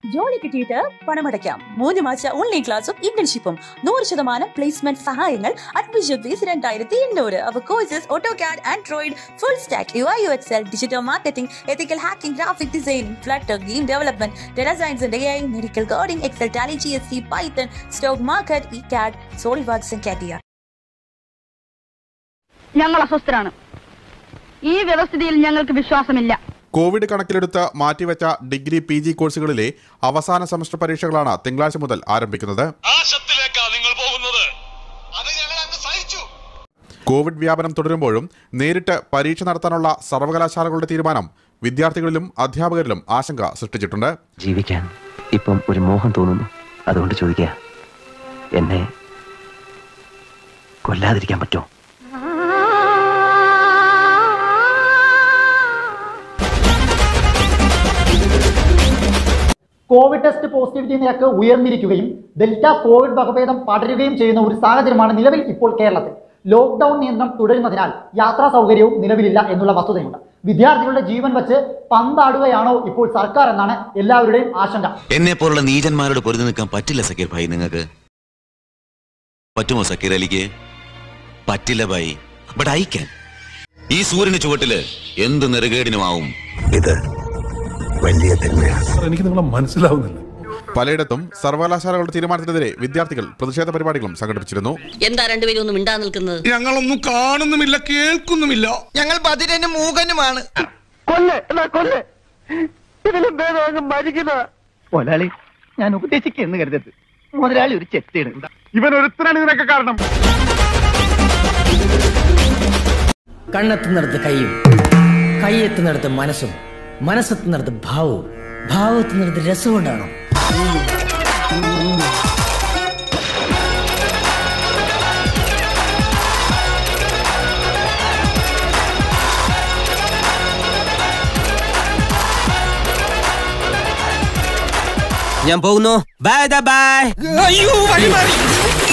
ജോലി കിട്ടിയിട്ട് പണമടയ്ക്കാം മൂന്ന് മാസ ഓൺലൈൻ ക്ലാസും ഇന്റേൺഷിപ്പും നൂറ് ശതമാനം പ്ലേസ്മെന്റ് സഹായങ്ങൾ അഡ്മിഷൻ ഫീസ് രണ്ടായിരത്തി എണ്ണൂറ് അവ courses AutoCAD Android full stack U I U X L digital marketing ethical hacking graphic designing Flutter game development data science and A I medical coding Excel Tally G S C Python stock market E CAD SolidWorks and CATIA ഞങ്ങൾ അസ്വസ്ഥരാണ് ഈ വ്യവസ്ഥിതിയിൽ ഞങ്ങൾക്ക് വിശ്വാസമില്ല Covid കണക്കിലെടുത്ത് മാറ്റിവെച്ച degree P G കോഴ്സുകളിലെ അവസാന semester പരീക്ഷകളാണ് തിങ്കളാഴ്ച മുതൽ ആരംഭിക്കുന്നത് നാശത്തിലേക്കാ നിങ്ങൾ പോകുന്നത് അത് ഞങ്ങൾ അങ്ങ് സഹിച്ചു കോവിഡ് വ്യാപനം തുടരുമ്പോഴും നേരിട്ട് പരീക്ഷ നടത്താനുള്ള സർവകലാശാലകളുടെ തീരുമാനം വിദ്യാർത്ഥികളിലും അധ്യാപകരിലും ആശങ്ക സൃഷ്ടിച്ചിട്ടുണ്ട് ജീവിക്കാൻ ഇപ്പം ഒരു മോഹം തോന്നുന്നു അതുകൊണ്ട് ചോദിക്കുക എന്നെ കൊല്ലാതിരിക്കാൻ പറ്റുമോ കോവിഡ് ടെസ്റ്റ് പോസിറ്റിവിറ്റി നിരക്ക് ഉയർന്നിരിക്കുകയും ഡെൽറ്റ കോവിഡ് വകഭേദം പടരുകയും ചെയ്യുന്ന ഒരു സാഹചര്യമാണ് നിലവിൽ ഇപ്പോൾ കേരളത്തിൽ ലോക്ക്ഡൌൺ നിയന്ത്രണം തുടരുന്നതിനാൽ യാത്രാ സൗകര്യവും നിലവിലില്ല എന്നുള്ള വസ്തുതയുണ്ട് വിദ്യാർത്ഥികളുടെ ജീവൻ വെച്ച് പന്താടുകയാണോ ഇപ്പോൾ സർക്കാർ എന്നാണ് എല്ലാവരുടെയും ആശങ്ക എന്നെ പോലുള്ള നീചന്മാരോട് പൊരുതി നിൽക്കാൻ പറ്റില്ല സക്കീർ ഭായി നിങ്ങൾക്ക് പറ്റുമോ സക്കീർ അലിക്ക് പറ്റില്ല ഭായി ബട്ട് ഐ ക്യാൻ ഈ സൂര്യന് ചുവട്ടില് എന്ത് നെറുകേടിനുമാവും ഇത് വലിയ തിന്മയാണ് എനിക്ക് നിങ്ങളെ മനസ്സിലാവുന്നില്ല പലയിടത്തും സർവകലാശാലകളുടെ തീരുമാനത്തിനെതിരെ വിദ്യാർത്ഥികൾ പ്രതിഷേധ പരിപാടികളും സംഘടിപ്പിച്ചിരുന്നു എന്താ രണ്ടുപേരും ഒന്നും മിണ്ടാ നിൽക്കുന്നത് ഞങ്ങളൊന്നും കാണുന്നുമില്ല കേൾക്കുന്നുമില്ല ഞങ്ങൾ ബദിരനും മൂകനുമാണ് മുതലാളി ഞാൻ ഉപദേശിക്കുന്നു കരുതരുത് മുതലാളി ഒരു ചെത്തിയാണ് ഇവൻ ഒരുത്തനാണ് ഇതിനൊക്കെ കാരണം കണ്ണെത്തുന്നിടത്ത് കൈയും കൈയെത്തുന്നിടത്ത് മനസ്സും മനസ്സെത്തുന്നിടത്ത് ഭാവവും ഭാവത്തുന്നിടത്ത് രസവും ഉണ്ടാകണം ഞാൻ പോകുന്നു ബൈ ബൈ അയ്യോ വഴി മാറി